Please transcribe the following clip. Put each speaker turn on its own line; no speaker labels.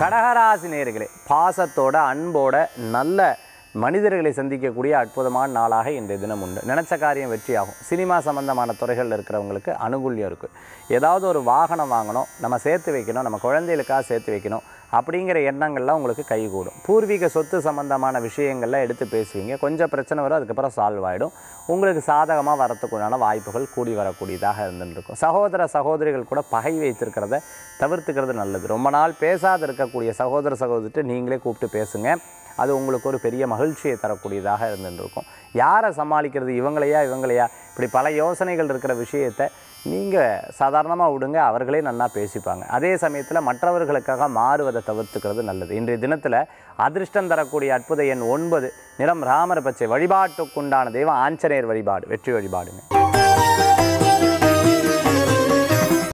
கடகராசி நேர்களே பாசத்தோட அன்போட நல்ல மனிதர்களை சந்திக்கக்கூடிய அற்புதமான நாளாக இன்றைய தினம் உண்டு நினச்ச காரியம் வெற்றியாகும் சினிமா சம்பந்தமான துறைகளில் இருக்கிறவங்களுக்கு அனுகூல்யம் இருக்குது ஏதாவது ஒரு வாகனம் வாங்கணும் நம்ம சேர்த்து வைக்கணும் நம்ம குழந்தைகளுக்காக சேர்த்து வைக்கணும் அப்படிங்கிற எண்ணங்கள்லாம் உங்களுக்கு கைகூடும் பூர்வீக சொத்து சம்பந்தமான விஷயங்கள்லாம் எடுத்து பேசுவீங்க கொஞ்சம் பிரச்சனை வரும் அதுக்கப்புறம் சால்வ் ஆகிடும் உங்களுக்கு சாதகமாக வரத்துக்குண்டான வாய்ப்புகள் கூடி வரக்கூடியதாக இருந்துட்டு இருக்கும் சகோதர சகோதரிகள் கூட பகை வைத்திருக்கிறத தவிர்த்துக்கிறது நல்லது ரொம்ப நாள் பேசாத இருக்கக்கூடிய சகோதர சகோதரிட்டு நீங்களே கூப்பிட்டு பேசுங்க அது உங்களுக்கு ஒரு பெரிய மகிழ்ச்சியை தரக்கூடியதாக இருந்துட்டு இருக்கும் யாரை சமாளிக்கிறது இவங்களையா இவங்களையா இப்படி பல யோசனைகள் இருக்கிற விஷயத்தை நீங்கள் சாதாரணமாக விடுங்க அவர்களே நல்லா பேசிப்பாங்க அதே சமயத்தில் மற்றவர்களுக்காக மாறுவதை தவிர்த்துக்கிறது நல்லது இன்றைய தினத்தில் அதிர்ஷ்டம் தரக்கூடிய அற்புத எண் ஒன்பது நிறம் ராமர் பச்சை வழிபாட்டுக்குண்டான தெய்வம் ஆஞ்சநேயர் வழிபாடு வெற்றி வழிபாடுங்க